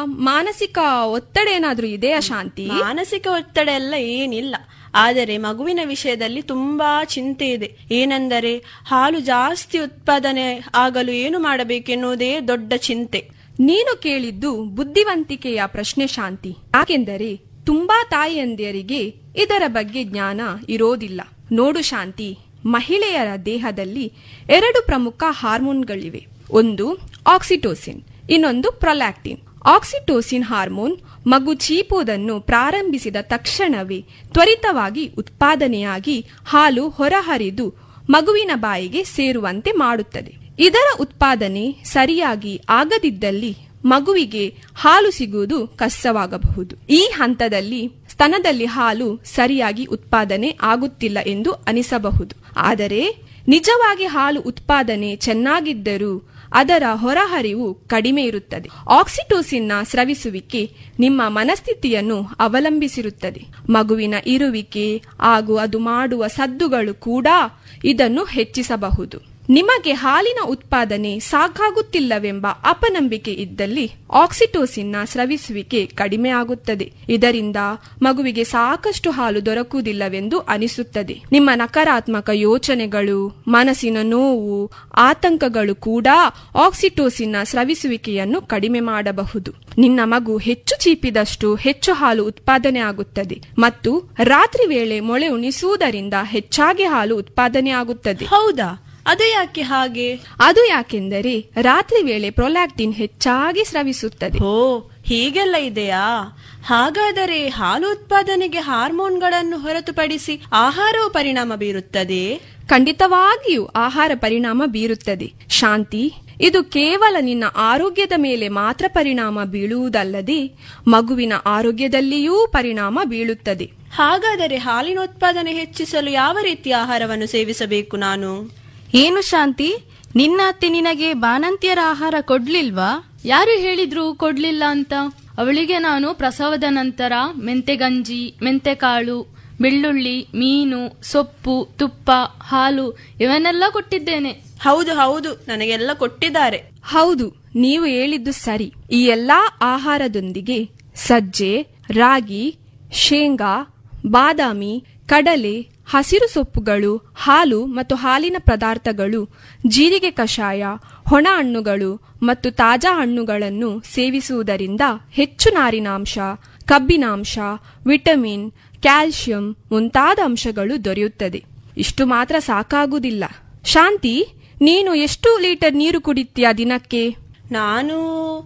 ಮಾನಸಿಕ ಒತ್ತಡ ಏನಾದ್ರೂ ಇದೆಯಾ ಶಾಂತಿ ಮಾನಸಿಕ ಒತ್ತಡ ಎಲ್ಲ ಏನಿಲ್ಲ ಆದರೆ ಮಗುವಿನ ವಿಷಯದಲ್ಲಿ ತುಂಬಾ ಚಿಂತೆ ಇದೆ ಏನೆಂದರೆ ಹಾಲು ಜಾಸ್ತಿ ಉತ್ಪಾದನೆ ಆಗಲು ಏನು ಮಾಡಬೇಕೆನ್ನುವುದೇ ದೊಡ್ಡ ಚಿಂತೆ ನೀನು ಕೇಳಿದ್ದು ಬುದ್ಧಿವಂತಿಕೆಯ ಪ್ರಶ್ನೆ ಶಾಂತಿ ಯಾಕೆಂದರೆ ತುಂಬಾ ತಾಯಿಯಂದಿಯರಿಗೆ ಇದರ ಬಗ್ಗೆ ಜ್ಞಾನ ಇರೋದಿಲ್ಲ ನೋಡು ಶಾಂತಿ ಮಹಿಳೆಯರ ದೇಹದಲ್ಲಿ ಎರಡು ಪ್ರಮುಖ ಹಾರ್ಮೋನ್ಗಳಿವೆ ಒಂದು ಆಕ್ಸಿಟೋಸಿನ್ ಇನ್ನೊಂದು ಪ್ರೊಲ್ಯಾಕ್ಟಿನ್ ಆಕ್ಸಿಟೋಸಿನ್ ಹಾರ್ಮೋನ್ ಮಗು ಚೀಪುವುದನ್ನು ಪ್ರಾರಂಭಿಸಿದ ತಕ್ಷಣವೇ ತ್ವರಿತವಾಗಿ ಉತ್ಪಾದನೆಯಾಗಿ ಹಾಲು ಹೊರಹರಿದು ಮಗುವಿನ ಬಾಯಿಗೆ ಸೇರುವಂತೆ ಮಾಡುತ್ತದೆ ಇದರ ಉತ್ಪಾದನೆ ಸರಿಯಾಗಿ ಆಗದಿದ್ದಲ್ಲಿ ಮಗುವಿಗೆ ಹಾಲು ಸಿಗುವುದು ಕಷ್ಟವಾಗಬಹುದು ಈ ಹಂತದಲ್ಲಿ ಸ್ತನದಲ್ಲಿ ಹಾಲು ಸರಿಯಾಗಿ ಉತ್ಪಾದನೆ ಆಗುತ್ತಿಲ್ಲ ಎಂದು ಅನಿಸಬಹುದು ಆದರೆ ನಿಜವಾಗಿ ಹಾಲು ಉತ್ಪಾದನೆ ಚೆನ್ನಾಗಿದ್ದರೂ ಅದರ ಹೊರಹರಿವು ಕಡಿಮೆ ಇರುತ್ತದೆ ಆಕ್ಸಿಟೋಸಿನ್ನ ಸ್ರವಿಸುವಿಕೆ ನಿಮ್ಮ ಮನಸ್ಥಿತಿಯನ್ನು ಅವಲಂಬಿಸಿರುತ್ತದೆ ಮಗುವಿನ ಇರುವಿಕೆ ಹಾಗೂ ಅದು ಮಾಡುವ ಸದ್ದುಗಳು ಕೂಡ ಇದನ್ನು ಹೆಚ್ಚಿಸಬಹುದು ನಿಮಗೆ ಹಾಲಿನ ಉತ್ಪಾದನೆ ಸಾಕಾಗುತ್ತಿಲ್ಲವೆಂಬ ಅಪನಂಬಿಕೆ ಇದ್ದಲ್ಲಿ ಆಕ್ಸಿಟೋಸಿನ್ನ ಸ್ರವಿಸುವಿಕೆ ಕಡಿಮೆ ಆಗುತ್ತದೆ ಇದರಿಂದ ಮಗುವಿಗೆ ಸಾಕಷ್ಟು ಹಾಲು ದೊರಕುವುದಿಲ್ಲವೆಂದು ಅನಿಸುತ್ತದೆ ನಿಮ್ಮ ನಕಾರಾತ್ಮಕ ಯೋಚನೆಗಳು ಮನಸ್ಸಿನ ನೋವು ಆತಂಕಗಳು ಕೂಡ ಆಕ್ಸಿಟೋಸಿನ್ನ ಸ್ರವಿಸುವಿಕೆಯನ್ನು ಕಡಿಮೆ ಮಾಡಬಹುದು ನಿನ್ನ ಮಗು ಹೆಚ್ಚು ಚೀಪಿದಷ್ಟು ಹೆಚ್ಚು ಹಾಲು ಉತ್ಪಾದನೆ ಆಗುತ್ತದೆ ಮತ್ತು ರಾತ್ರಿ ವೇಳೆ ಮೊಳೆ ಉಣಿಸುವುದರಿಂದ ಹೆಚ್ಚಾಗಿ ಹಾಲು ಉತ್ಪಾದನೆ ಆಗುತ್ತದೆ ಹೌದಾ ಅದು ಯಾಕೆ ಹಾಗೆ ಅದು ಯಾಕೆಂದರೆ ರಾತ್ರಿ ವೇಳೆ ಪ್ರೊಲ್ಯಾಕ್ಟಿನ್ ಹೆಚ್ಚಾಗಿ ಸ್ರವಿಸುತ್ತದೆ ಹೋ ಹೀಗೆಲ್ಲ ಇದೆಯಾ ಹಾಗಾದರೆ ಹಾಲು ಉತ್ಪಾದನೆಗೆ ಹಾರ್ಮೋನ್ಗಳನ್ನು ಹೊರತುಪಡಿಸಿ ಆಹಾರವು ಪರಿಣಾಮ ಬೀರುತ್ತದೆ ಖಂಡಿತವಾಗಿಯೂ ಆಹಾರ ಪರಿಣಾಮ ಬೀರುತ್ತದೆ ಶಾಂತಿ ಇದು ಕೇವಲ ನಿನ್ನ ಆರೋಗ್ಯದ ಮೇಲೆ ಮಾತ್ರ ಪರಿಣಾಮ ಬೀಳುವುದಲ್ಲದೆ ಮಗುವಿನ ಆರೋಗ್ಯದಲ್ಲಿಯೂ ಪರಿಣಾಮ ಬೀಳುತ್ತದೆ ಹಾಗಾದರೆ ಹಾಲಿನ ಉತ್ಪಾದನೆ ಹೆಚ್ಚಿಸಲು ಯಾವ ರೀತಿಯ ಆಹಾರವನ್ನು ಸೇವಿಸಬೇಕು ನಾನು ಏನು ಶಾಂತಿ ನಿನ್ನ ಅತ್ತೆ ನಿನಗೆ ಬಾಣಂತಿಯರ ಆಹಾರ ಕೊಡ್ಲಿಲ್ವಾ ಯಾರು ಹೇಳಿದ್ರು ಕೊಡ್ಲಿಲ್ಲ ಅಂತ ಅವಳಿಗೆ ನಾನು ಪ್ರಸವದ ನಂತರ ಮೆಂತೆಗಂಜಿ ಮೆಂತೆಕಾಳು ಬೆಳ್ಳುಳ್ಳಿ ಮೀನು ಸೊಪ್ಪು ತುಪ್ಪ ಹಾಲು ಇವನ್ನೆಲ್ಲ ಕೊಟ್ಟಿದ್ದೇನೆ ಹೌದು ಹೌದು ನನಗೆಲ್ಲ ಕೊಟ್ಟಿದ್ದಾರೆ ಹೌದು ನೀವು ಹೇಳಿದ್ದು ಸರಿ ಈ ಎಲ್ಲಾ ಆಹಾರದೊಂದಿಗೆ ಸಜ್ಜೆ ರಾಗಿ ಶೇಂಗಾ ಬಾದಾಮಿ ಕಡಲೆ ಹಸಿರು ಸೊಪ್ಪುಗಳು ಹಾಲು ಮತ್ತು ಹಾಲಿನ ಪದಾರ್ಥಗಳು ಜೀರಿಗೆ ಕಷಾಯ ಹೊಣ ಹಣ್ಣುಗಳು ಮತ್ತು ತಾಜಾ ಹಣ್ಣುಗಳನ್ನು ಸೇವಿಸುವುದರಿಂದ ಹೆಚ್ಚು ನಾರಿನಾಂಶ ಕಬ್ಬಿನಾಂಶ ವಿಟಮಿನ್ ಕ್ಯಾಲ್ಸಿಯಂ ಮುಂತಾದ ಅಂಶಗಳು ದೊರೆಯುತ್ತದೆ ಇಷ್ಟು ಮಾತ್ರ ಸಾಕಾಗುವುದಿಲ್ಲ ಶಾಂತಿ ನೀನು ಎಷ್ಟು ಲೀಟರ್ ನೀರು ಕುಡಿತೀಯ ದಿನಕ್ಕೆ ನಾನು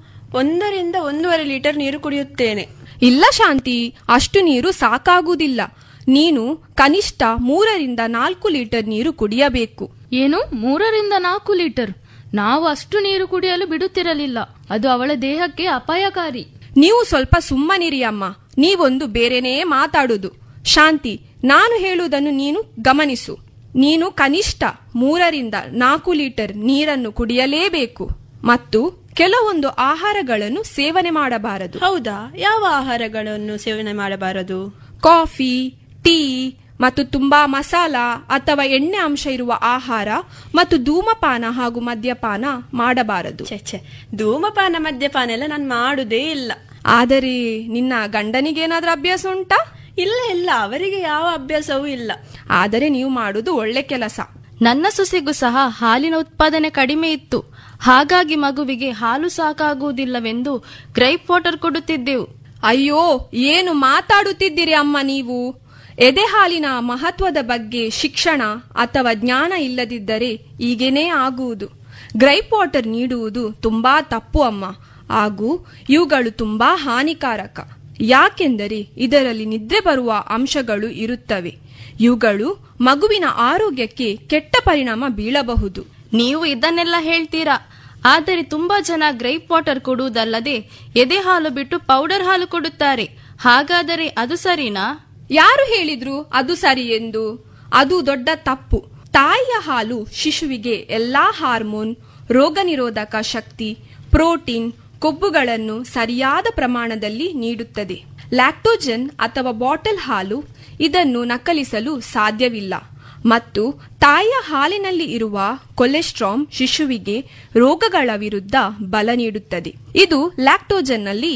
ಒಂದರಿಂದ ಒಂದೂವರೆ ಲೀಟರ್ ನೀರು ಕುಡಿಯುತ್ತೇನೆ ಇಲ್ಲ ಶಾಂತಿ ಅಷ್ಟು ನೀರು ಸಾಕಾಗುವುದಿಲ್ಲ ನೀನು ಕನಿಷ್ಠ ಮೂರರಿಂದ ನಾಲ್ಕು ಲೀಟರ್ ನೀರು ಕುಡಿಯಬೇಕು ಏನು ಮೂರರಿಂದ ನಾಲ್ಕು ಲೀಟರ್ ನಾವು ಅಷ್ಟು ನೀರು ಕುಡಿಯಲು ಬಿಡುತ್ತಿರಲಿಲ್ಲ ಅದು ಅವಳ ದೇಹಕ್ಕೆ ಅಪಾಯಕಾರಿ ನೀವು ಸ್ವಲ್ಪ ಸುಮ್ಮನಿರಿ ಅಮ್ಮ ನೀವೊಂದು ಬೇರೆನೇ ಮಾತಾಡುದು ಶಾಂತಿ ನಾನು ಹೇಳುವುದನ್ನು ನೀನು ಗಮನಿಸು ನೀನು ಕನಿಷ್ಠ ಮೂರರಿಂದ ನಾಲ್ಕು ಲೀಟರ್ ನೀರನ್ನು ಕುಡಿಯಲೇಬೇಕು ಮತ್ತು ಕೆಲವೊಂದು ಆಹಾರಗಳನ್ನು ಸೇವನೆ ಮಾಡಬಾರದು ಹೌದಾ ಯಾವ ಆಹಾರಗಳನ್ನು ಸೇವನೆ ಮಾಡಬಾರದು ಕಾಫಿ ಟೀ ಮತ್ತು ತುಂಬಾ ಮಸಾಲ ಅಥವಾ ಎಣ್ಣೆ ಅಂಶ ಇರುವ ಆಹಾರ ಮತ್ತು ಧೂಮಪಾನ ಹಾಗೂ ಮದ್ಯಪಾನ ಮಾಡಬಾರದು ಛೆ ಛೆ ಧೂಮಪಾನ ಮದ್ಯಪಾನ ಎಲ್ಲ ನಾನು ಮಾಡುದೇ ಇಲ್ಲ ಆದರೆ ನಿನ್ನ ಗಂಡನಿಗೇನಾದ್ರೂ ಅಭ್ಯಾಸ ಉಂಟಾ ಇಲ್ಲ ಇಲ್ಲ ಅವರಿಗೆ ಯಾವ ಅಭ್ಯಾಸವೂ ಇಲ್ಲ ಆದರೆ ನೀವು ಮಾಡುವುದು ಒಳ್ಳೆ ಕೆಲಸ ನನ್ನ ಸೊಸೆಗೂ ಸಹ ಹಾಲಿನ ಉತ್ಪಾದನೆ ಕಡಿಮೆ ಇತ್ತು ಹಾಗಾಗಿ ಮಗುವಿಗೆ ಹಾಲು ಸಾಕಾಗುವುದಿಲ್ಲವೆಂದು ಗ್ರೈಪ್ ವಾಟರ್ ಕೊಡುತ್ತಿದ್ದೆವು ಅಯ್ಯೋ ಏನು ಮಾತಾಡುತ್ತಿದ್ದೀರಿ ಅಮ್ಮ ನೀವು ಎದೆ ಹಾಲಿನ ಮಹತ್ವದ ಬಗ್ಗೆ ಶಿಕ್ಷಣ ಅಥವಾ ಜ್ಞಾನ ಇಲ್ಲದಿದ್ದರೆ ಈಗೇನೇ ಆಗುವುದು ಗ್ರೈಪ್ ವಾಟರ್ ನೀಡುವುದು ತುಂಬಾ ತಪ್ಪು ಅಮ್ಮ ಹಾಗೂ ಇವುಗಳು ತುಂಬಾ ಹಾನಿಕಾರಕ ಯಾಕೆಂದರೆ ಇದರಲ್ಲಿ ನಿದ್ರೆ ಬರುವ ಅಂಶಗಳು ಇರುತ್ತವೆ ಇವುಗಳು ಮಗುವಿನ ಆರೋಗ್ಯಕ್ಕೆ ಕೆಟ್ಟ ಪರಿಣಾಮ ಬೀಳಬಹುದು ನೀವು ಇದನ್ನೆಲ್ಲ ಹೇಳ್ತೀರಾ ಆದರೆ ತುಂಬಾ ಜನ ಗ್ರೈಪ್ ವಾಟರ್ ಕೊಡುವುದಲ್ಲದೆ ಎದೆ ಹಾಲು ಬಿಟ್ಟು ಪೌಡರ್ ಹಾಲು ಕೊಡುತ್ತಾರೆ ಹಾಗಾದರೆ ಅದು ಸರಿನಾ ಯಾರು ಹೇಳಿದ್ರು ಅದು ಸರಿ ಎಂದು ಅದು ದೊಡ್ಡ ತಪ್ಪು ತಾಯಿಯ ಹಾಲು ಶಿಶುವಿಗೆ ಎಲ್ಲಾ ಹಾರ್ಮೋನ್ ರೋಗ ನಿರೋಧಕ ಶಕ್ತಿ ಪ್ರೋಟೀನ್ ಕೊಬ್ಬುಗಳನ್ನು ಸರಿಯಾದ ಪ್ರಮಾಣದಲ್ಲಿ ನೀಡುತ್ತದೆ ಲ್ಯಾಕ್ಟೋಜನ್ ಅಥವಾ ಬಾಟಲ್ ಹಾಲು ಇದನ್ನು ನಕಲಿಸಲು ಸಾಧ್ಯವಿಲ್ಲ ಮತ್ತು ತಾಯಿಯ ಹಾಲಿನಲ್ಲಿ ಇರುವ ಕೊಲೆಸ್ಟ್ರಾಮ್ ಶಿಶುವಿಗೆ ರೋಗಗಳ ವಿರುದ್ಧ ಬಲ ನೀಡುತ್ತದೆ ಇದು ಲ್ಯಾಕ್ಟೋಜನ್ನಲ್ಲಿ